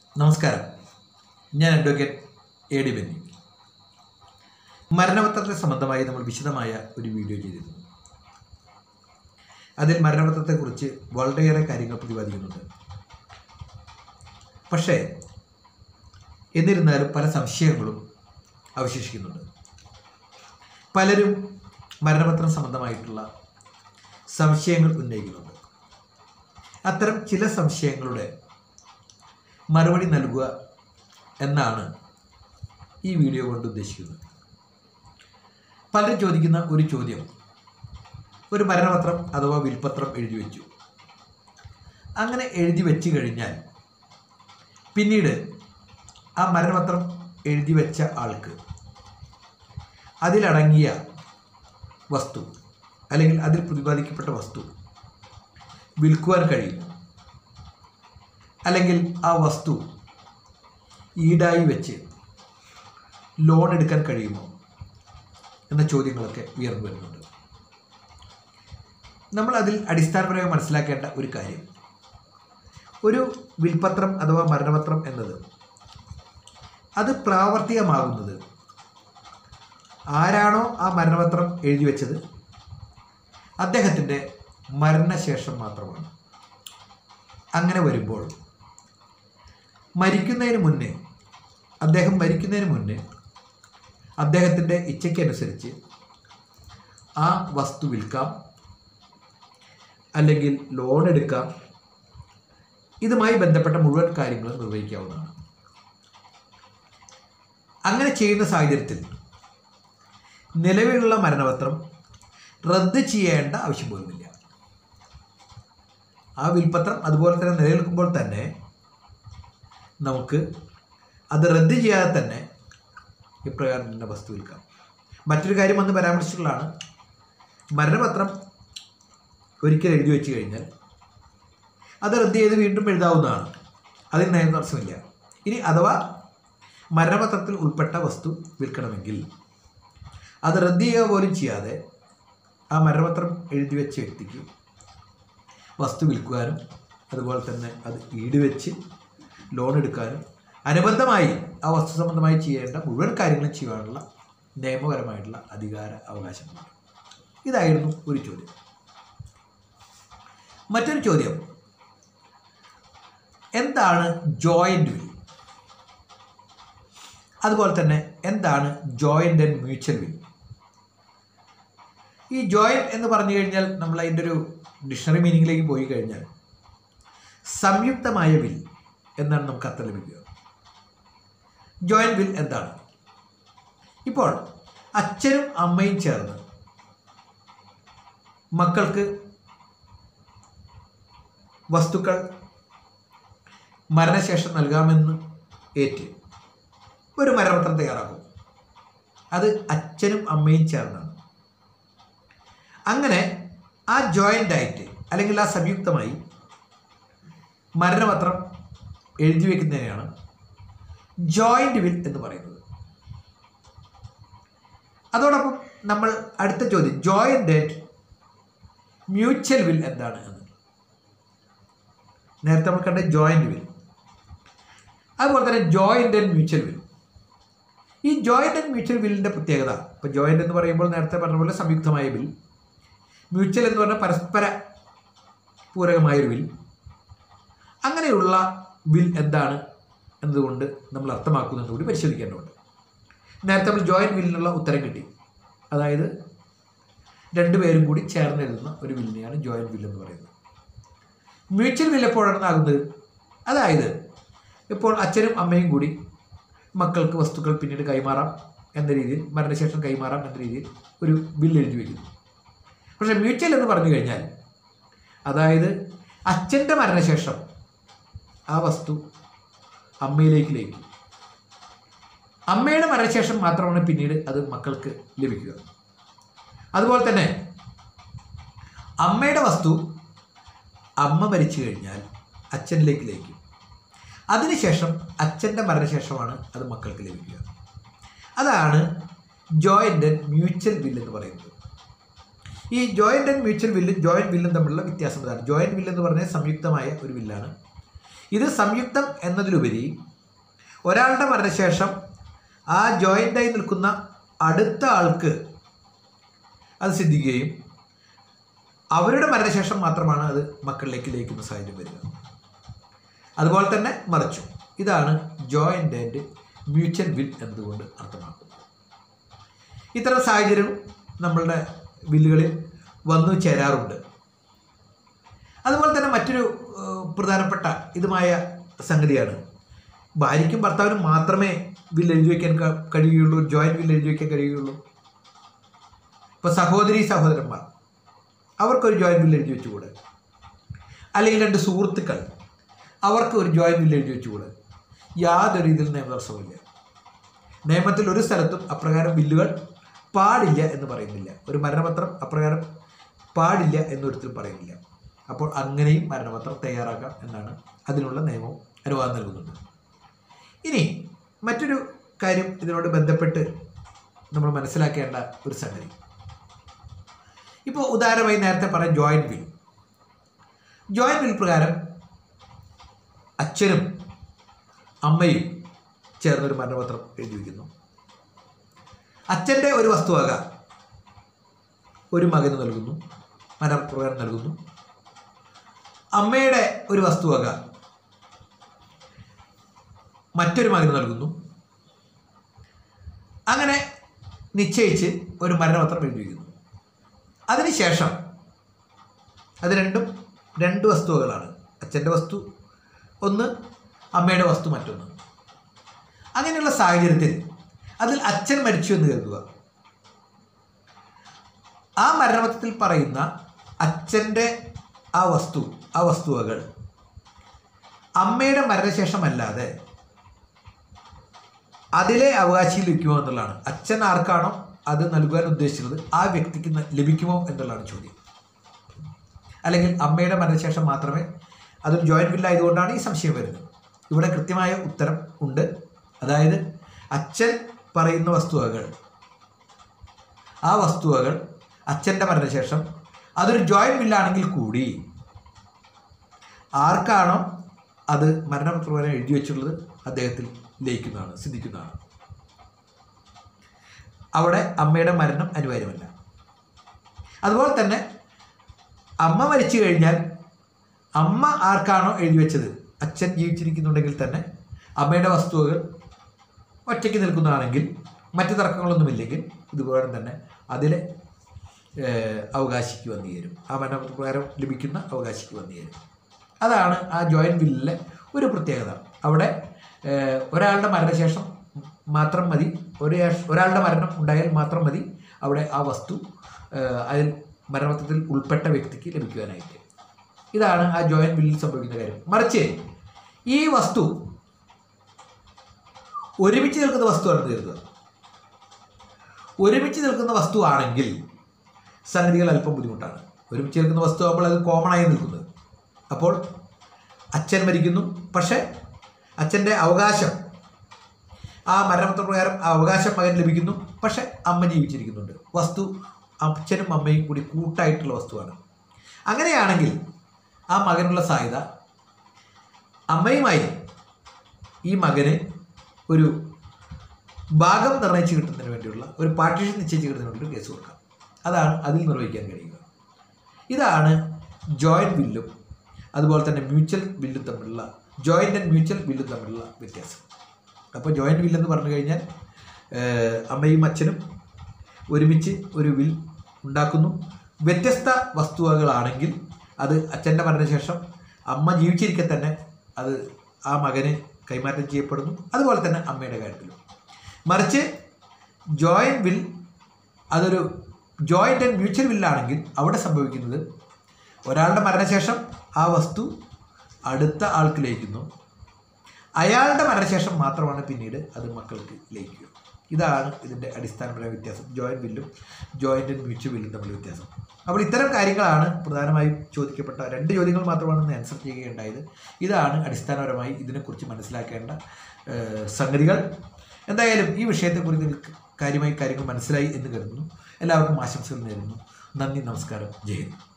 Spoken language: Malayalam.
നമസ്കാരം ഞാൻ അഡ്വക്കേറ്റ് എ ഡി ബെന്നി മരണപത്രത്തെ സംബന്ധമായി നമ്മൾ വിശദമായ ഒരു വീഡിയോ ചെയ്തിരുന്നു അതിൽ മരണപത്രത്തെക്കുറിച്ച് വളരെയേറെ കാര്യങ്ങൾ പ്രതിപാദിക്കുന്നുണ്ട് പക്ഷേ എന്നിരുന്നാലും പല സംശയങ്ങളും അവശേഷിക്കുന്നുണ്ട് പലരും മരണപത്രം സംബന്ധമായിട്ടുള്ള സംശയങ്ങൾ ഉന്നയിക്കുന്നുണ്ട് അത്തരം ചില സംശയങ്ങളുടെ മറുപടി നൽകുക എന്നാണ് ഈ വീഡിയോ കൊണ്ട് ഉദ്ദേശിക്കുന്നത് പലരും ചോദിക്കുന്ന ഒരു ചോദ്യം ഒരു മരണപത്രം അഥവാ വിൽപത്രം എഴുതി വെച്ചു അങ്ങനെ എഴുതി വെച്ച് കഴിഞ്ഞാൽ പിന്നീട് ആ മരണപത്രം എഴുതി വെച്ച ആൾക്ക് അതിലടങ്ങിയ വസ്തു അല്ലെങ്കിൽ അതിൽ പ്രതിപാദിക്കപ്പെട്ട വസ്തു വിൽക്കുവാൻ കഴിയുമോ അല്ലെങ്കിൽ ആ വസ്തു ഈടായി വെച്ച് ലോൺ എടുക്കാൻ കഴിയുമോ എന്ന ചോദ്യങ്ങളൊക്കെ ഉയർന്നു വരുന്നുണ്ട് നമ്മൾ അതിൽ അടിസ്ഥാനപരമായി മനസ്സിലാക്കേണ്ട ഒരു കാര്യം ഒരു വിൽപത്രം അഥവാ മരണപത്രം എന്നത് അത് പ്രാവർത്തികമാകുന്നത് ആരാണോ ആ മരണപത്രം എഴുതി വെച്ചത് അദ്ദേഹത്തിൻ്റെ മരണശേഷം മാത്രമാണ് അങ്ങനെ വരുമ്പോൾ മരിക്കുന്നതിന് മുന്നേ അദ്ദേഹം മരിക്കുന്നതിന് മുന്നേ അദ്ദേഹത്തിൻ്റെ ഇച്ഛയ്ക്കനുസരിച്ച് ആ വസ്തു വിൽക്കാം അല്ലെങ്കിൽ ലോൺ എടുക്കാം ഇതുമായി ബന്ധപ്പെട്ട മുഴുവൻ കാര്യങ്ങളും നിർവഹിക്കാവുന്നതാണ് അങ്ങനെ ചെയ്യുന്ന സാഹചര്യത്തിൽ നിലവിലുള്ള മരണപത്രം റദ്ദ് ചെയ്യേണ്ട ആവശ്യം പോലുമില്ല ആ വിൽപത്രം അതുപോലെ തന്നെ നിലനിൽക്കുമ്പോൾ തന്നെ നമുക്ക് അത് റദ്ദ് ചെയ്യാതെ തന്നെ ഇപ്രകാരം തന്നെ വസ്തു വിൽക്കാം മറ്റൊരു കാര്യം വന്ന് പരാമർശിച്ചിട്ടുള്ളതാണ് മരണപത്രം ഒരിക്കൽ എഴുതി വെച്ച് കഴിഞ്ഞാൽ അത് റദ്ദ് ചെയ്ത് വീണ്ടും എഴുതാവുന്നതാണ് അതിന് നയം തടസ്സമില്ല ഇനി അഥവാ മരണപത്രത്തിൽ ഉൾപ്പെട്ട വസ്തു വിൽക്കണമെങ്കിൽ അത് റദ്ദ് ചെയ്യുക പോലും ചെയ്യാതെ ആ മരണപത്രം എഴുതി വെച്ച വ്യക്തിക്ക് വസ്തു വിൽക്കുവാനും അതുപോലെ തന്നെ അത് ഈട് വെച്ച് ലോൺ എടുക്കാനും അനുബന്ധമായി ആ വസ്തു സംബന്ധമായി ചെയ്യേണ്ട മുഴുവൻ കാര്യങ്ങളും ചെയ്യാനുള്ള നിയമപരമായിട്ടുള്ള അധികാര അവകാശമാണ് ഇതായിരുന്നു ഒരു ചോദ്യം മറ്റൊരു ചോദ്യം എന്താണ് ജോയിൻ്റ് വിൽ അതുപോലെ തന്നെ എന്താണ് ജോയിൻ്റ് ആൻഡ് മ്യൂച്വൽ വിൽ ഈ ജോയിൻ്റ് എന്ന് പറഞ്ഞു കഴിഞ്ഞാൽ നമ്മൾ അതിൻ്റെ ഒരു ഡിക്ഷണറി മീനിങ്ങിലേക്ക് പോയി കഴിഞ്ഞാൽ സംയുക്തമായ വിൽ എന്നാണ് നമുക്ക് അർത്ഥം ലഭിക്കുക ജോയിൻ്റ് വിൽ എന്താണ് ഇപ്പോൾ അച്ഛനും അമ്മയും ചേർന്ന് മക്കൾക്ക് വസ്തുക്കൾ മരണശേഷം നൽകാമെന്ന് ഏറ്റ് ഒരു മരണപത്രം തയ്യാറാക്കും അത് അച്ഛനും അമ്മയും ചേർന്നാണ് അങ്ങനെ ആ ജോയിൻ്റ് ആയിട്ട് അല്ലെങ്കിൽ ആ സംയുക്തമായി മരണപത്രം എഴുതി വയ്ക്കുന്നതിനെയാണ് ജോയിൻ്റ് വിൽ എന്ന് പറയുന്നത് അതോടൊപ്പം നമ്മൾ അടുത്ത ചോദ്യം ജോയിൻ്റ് ആൻഡ് മ്യൂച്വൽ വിൽ എന്താണ് എന്ന് നേരത്തെ നമ്മൾ കണ്ട ജോയിൻ്റ് വിൽ അതുപോലെ തന്നെ ജോയിൻ്റ് ആൻഡ് മ്യൂച്വൽ വിൽ ഈ ജോയിൻ്റ് ആൻഡ് മ്യൂച്വൽ വില്ലിൻ്റെ പ്രത്യേകത ഇപ്പോൾ ജോയിൻ്റ് എന്ന് പറയുമ്പോൾ നേരത്തെ പറഞ്ഞ പോലെ സംയുക്തമായ ബിൽ മ്യൂച്വൽ എന്ന് പറഞ്ഞാൽ പരസ്പര പൂരകമായൊരു വിൽ അങ്ങനെയുള്ള വിൽ എന്താണ് എന്നതുകൊണ്ട് നമ്മൾ അർത്ഥമാക്കുന്നത് കൂടി പരിശോധിക്കേണ്ടതുണ്ട് നേരത്തെ നമ്മൾ ജോയിൻറ്റ് വില്ലിനുള്ള ഉത്തരം കിട്ടി അതായത് രണ്ടുപേരും കൂടി ചേർന്ന് എഴുതുന്ന ഒരു വില്ലിനെയാണ് ജോയിൻറ്റ് വില്ല് എന്ന് പറയുന്നത് മ്യൂച്വൽ വില്ല് എപ്പോഴാണ് ആകുന്നത് അതായത് ഇപ്പോൾ അച്ഛനും അമ്മയും കൂടി മക്കൾക്ക് വസ്തുക്കൾ പിന്നീട് കൈമാറാം എന്ന രീതിയിൽ മരണശേഷം കൈമാറാം എന്ന രീതിയിൽ ഒരു ബില്ല് എഴുതി വയ്ക്കുന്നു പക്ഷേ മ്യൂച്വൽ എന്ന് പറഞ്ഞു കഴിഞ്ഞാൽ അതായത് അച്ഛൻ്റെ മരണശേഷം ആ വസ്തു അമ്മയിലേക്ക് ലയിക്കും അമ്മയുടെ മരണശേഷം മാത്രമാണ് പിന്നീട് അത് മക്കൾക്ക് ലഭിക്കുക അതുപോലെ തന്നെ അമ്മയുടെ വസ്തു അമ്മ മരിച്ചു കഴിഞ്ഞാൽ അച്ഛനിലേക്ക് ലയിക്കും അതിനുശേഷം അച്ഛൻ്റെ മരണശേഷമാണ് അത് മക്കൾക്ക് ലഭിക്കുക അതാണ് ജോയിൻ്റ് ആൻഡ് മ്യൂച്വൽ വിൽ എന്ന് പറയുന്നത് ഈ ജോയിൻ്റ് ആൻഡ് മ്യൂച്വൽ വില്ലും ജോയിൻറ്റ് വില്ലും തമ്മിലുള്ള വ്യത്യാസം ഇതാണ് ജോയിൻറ്റ് വില്ല് എന്ന് പറഞ്ഞാൽ സംയുക്തമായ ഒരു വില്ലാണ് ഇത് സംയുക്തം എന്നതിലുപരി ഒരാളുടെ മരണശേഷം ആ ജോയിൻ്റായി നിൽക്കുന്ന അടുത്ത ആൾക്ക് അത് സിദ്ധിക്കുകയും അവരുടെ മരണശേഷം മാത്രമാണ് അത് മക്കളിലേക്ക് ലയിക്കുന്ന സാഹചര്യം വരിക അതുപോലെ തന്നെ മറിച്ചു ഇതാണ് ജോയിൻ്റ് ആൻഡ് മ്യൂച്വൽ വിൽ എന്നതുകൊണ്ട് അർത്ഥമാക്കുന്നത് ഇത്തരം സാഹചര്യം നമ്മളുടെ വില്ലുകളിൽ വന്നു ചേരാറുണ്ട് അതുപോലെ തന്നെ മറ്റൊരു ഏഹ്, പ്രധാനപ്പെട്ട ഇതുമായ സംഗതിയാണ് ഭാര്യയ്ക്കും ഭർത്താവിനും മാത്രമേ വില്ല് എഴുതി വയ്ക്കാൻ ക- കഴിയുകയുള്ളൂ ജോയിൻറ്റ് വില്ല് എഴുതി വയ്ക്കാൻ കഴിയുകയുള്ളൂ ഇപ്പോൾ സഹോദരി സഹോദരന്മാർ അവർക്കൊരു ജോയിൻറ്റ് വില്ല് എഴുതി വെച്ചുകൂടെ അല്ലെങ്കിൽ രണ്ട് സുഹൃത്തുക്കൾ അവർക്ക് ഒരു ജോയിൻറ്റ് വില്ല് എഴുതി വെച്ചുകൂടെ യാതൊരു രീതിയിൽ നിയമതടസ്സമില്ല നിയമത്തിൽ ഒരു സ്ഥലത്തും അപ്രകാരം ബില്ലുകൾ പാടില്ല എന്ന് പറയുന്നില്ല ഒരു മരണപത്രം അപ്രകാരം പാടില്ല എന്നൊരിക്കലും പറയുന്നില്ല അപ്പോൾ അങ്ങനെയും മരണപത്രം തയ്യാറാക്കാം എന്നാണ് അതിനുള്ള നിയമവും അനുവാദം നൽകുന്നുണ്ട് ഇനി മറ്റൊരു കാര്യം ഇതിനോട് ബന്ധപ്പെട്ട് നമ്മൾ മനസ്സിലാക്കേണ്ട ഒരു സംഗതി ഇപ്പോൾ ഉദാഹരണമായി നേരത്തെ പറഞ്ഞ ജോയിൻറ്റ് വിൽ ജോയിൻറ്റ് വിൽ പ്രകാരം അച്ഛനും അമ്മയും ചേർന്നൊരു മരണപത്രം എഴുതി വയ്ക്കുന്നു അച്ഛൻ്റെ ഒരു വസ്തുവക ഒരു മകന് നൽകുന്നു മരണപ്രകാരം നൽകുന്നു അമ്മയുടെ ഒരു വസ്തുവക മറ്റൊരു മകന് നൽകുന്നു അങ്ങനെ നിശ്ചയിച്ച് ഒരു മരണപത്രം എഴുതി വയ്ക്കുന്നു അതിനുശേഷം അത് രണ്ടും രണ്ട് വസ്തുവകളാണ് അച്ഛൻ്റെ വസ്തു ഒന്ന് അമ്മയുടെ വസ്തു മറ്റൊന്ന് അങ്ങനെയുള്ള സാഹചര്യത്തിൽ അതിൽ അച്ഛൻ മരിച്ചു എന്ന് കരുതുക ആ മരണപത്രത്തിൽ പറയുന്ന അച്ഛൻ്റെ ആ വസ്തു ആ വസ്തുവകൾ അമ്മയുടെ മരണശേഷമല്ലാതെ അതിലെ അവകാശിയിൽ വയ്ക്കുമോ എന്നുള്ളതാണ് അച്ഛൻ ആർക്കാണോ അത് നൽകുവാൻ ഉദ്ദേശിച്ചത് ആ വ്യക്തിക്ക് ന- ലഭിക്കുമോ എന്നുള്ളതാണ് ചോദ്യം അല്ലെങ്കിൽ അമ്മയുടെ മരണശേഷം മാത്രമേ അതൊരു ജോയിൻറ്റ് ബില്ലായതുകൊണ്ടാണ് ഈ സംശയം വരുന്നത് ഇവിടെ കൃത്യമായ ഉത്തരം ഉണ്ട് അതായത് അച്ഛൻ പറയുന്ന വസ്തുവകൾ ആ വസ്തുവകൾ അച്ഛൻ്റെ മരണശേഷം അതൊരു ജോയിൻറ്റ് ബില്ലാണെങ്കിൽ കൂടി ആർക്കാണോ അത് മരണപ്രകാരം എഴുതി വെച്ചിട്ടുള്ളത് അദ്ദേഹത്തിൽ ലയിക്കുന്നതാണ് സിദ്ധിക്കുന്നതാണ് അവിടെ അമ്മയുടെ മരണം അനിവാര്യമല്ല അതുപോലെ തന്നെ അമ്മ മരിച്ചു കഴിഞ്ഞാൽ അമ്മ ആർക്കാണോ എഴുതി വെച്ചത് അച്ഛൻ ജീവിച്ചിരിക്കുന്നുണ്ടെങ്കിൽ തന്നെ അമ്മയുടെ വസ്തുവകൾ ഒറ്റയ്ക്ക് നിൽക്കുന്നതാണെങ്കിൽ മറ്റു തർക്കങ്ങളൊന്നുമില്ലെങ്കിൽ ഇതുപോലെ തന്നെ അതിലെ ഏഹ്, അവകാശിക്ക് വന്നു ചേരും ആ മരണപ്രകാരം ലഭിക്കുന്ന അവകാശിക്ക് വന്നു ചേരും അതാണ് ആ ജോയിൻറ്റ് ബില്ലിലെ ഒരു പ്രത്യേകത അവിടെ ഏഹ്, ഒരാളുടെ മരണശേഷം മാത്രം മതി ഒരു ഒരാളുടെ മരണം ഉണ്ടായാൽ മാത്രം മതി അവിടെ ആ വസ്തു ഏഹ്, അതിൽ മരണത്തിൽ ഉൾപ്പെട്ട വ്യക്തിക്ക് ലഭിക്കുവാനായിട്ട് ഇതാണ് ആ ജോയിൻറ്റ് ബില്ലിൽ സംഭവിക്കുന്ന കാര്യം മറിച്ച് ഈ വസ്തു ഒരുമിച്ച് നിൽക്കുന്ന വസ്തുവാണെന്ന് കരുതുക ഒരുമിച്ച് നിൽക്കുന്ന വസ്തു ആണെങ്കിൽ സംഗതികൾ അല്പം ബുദ്ധിമുട്ടാണ് ഒരുമിച്ച് നിൽക്കുന്ന വസ്തു ആകുമ്പോൾ അത് കോമൺ ആയി നിൽക്കുന്നത് അപ്പോൾ അച്ഛൻ മരിക്കുന്നു പക്ഷേ അച്ഛൻ്റെ അവകാശം ആ മരണത്തിന് പ്രകാരം ആ അവകാശം മകൻ ലഭിക്കുന്നു പക്ഷേ അമ്മ ജീവിച്ചിരിക്കുന്നുണ്ട് വസ്തു അച്ഛനും അമ്മയും കൂടി കൂട്ടായിട്ടുള്ള വസ്തുവാണ് അങ്ങനെയാണെങ്കിൽ ആ മകനുള്ള സാധ്യത അമ്മയുമായി ഈ മകന് ഒരു ഭാഗം നിർണ്ണയിച്ച് കിട്ടുന്നതിന് വേണ്ടിയുള്ള ഒരു പാർട്ടീഷൻ നിശ്ചയിച്ച് കിട്ടുന്നതിന് വേണ്ടി ഒരു കേസ് കൊടുക്കാം അതാണ് അതിൽ നിർവഹിക്കാൻ കഴിയുക ഇതാണ് ജോയിൻറ്റ് ബില്ലും അതുപോലെ തന്നെ മ്യൂച്വൽ ബില്ലും തമ്മിലുള്ള ജോയിൻ്റ് ആൻഡ് മ്യൂച്വൽ ബില്ലും തമ്മിലുള്ള വ്യത്യാസം അപ്പോൾ ജോയിൻറ്റ് ബില്ലെന്ന് പറഞ്ഞു കഴിഞ്ഞാൽ ഏഹ്, അമ്മയും അച്ഛനും ഒരുമിച്ച് ഒരു വിൽ ഉണ്ടാക്കുന്നു വ്യത്യസ്ത വസ്തുവകളാണെങ്കിൽ അത് അച്ഛൻ്റെ മരണശേഷം അമ്മ ജീവിച്ചിരിക്കെ തന്നെ അത് ആ മകന് കൈമാറ്റം ചെയ്യപ്പെടുന്നു അതുപോലെ തന്നെ അമ്മയുടെ കാര്യത്തിലും മറിച്ച് ജോയിൻറ്റ് വിൽ അതൊരു ജോയിൻ്റ് ആൻഡ് മ്യൂച്വൽ വില്ലാണെങ്കിൽ അവിടെ സംഭവിക്കുന്നത് ഒരാളുടെ മരണശേഷം ആ വസ്തു അടുത്ത ആൾക്ക് ലയിക്കുന്നു അയാളുടെ മരണശേഷം മാത്രമാണ് പിന്നീട് അത് മക്കൾക്ക് ലയിക്കുക ഇതാണ് ഇതിൻ്റെ അടിസ്ഥാനപരമായ വ്യത്യാസം ജോയിൻറ്റ് ബില്ലും ജോയിൻ്റ് ആൻഡ് മ്യൂച്വൽ ബില്ലും തമ്മിലുള്ള വ്യത്യാസം അപ്പോൾ ഇത്തരം കാര്യങ്ങളാണ് പ്രധാനമായും ചോദിക്കപ്പെട്ട രണ്ട് ചോദ്യങ്ങൾ മാത്രമാണ് ഇന്ന് ആൻസർ ചെയ്യുകയുണ്ടായത് ഇതാണ് അടിസ്ഥാനപരമായി ഇതിനെക്കുറിച്ച് മനസ്സിലാക്കേണ്ട ഏഹ്, സംഗതികൾ എന്തായാലും ഈ വിഷയത്തെക്കുറിച്ച് നിങ്ങൾക്ക് കാര്യമായി കാര്യങ്ങൾ മനസ്സിലായി എന്ന് കരുതുന്നു എല്ലാവർക്കും ആശംസകൾ നേരുന്നു നന്ദി നമസ്കാരം ജയ് ഹിന്ദ്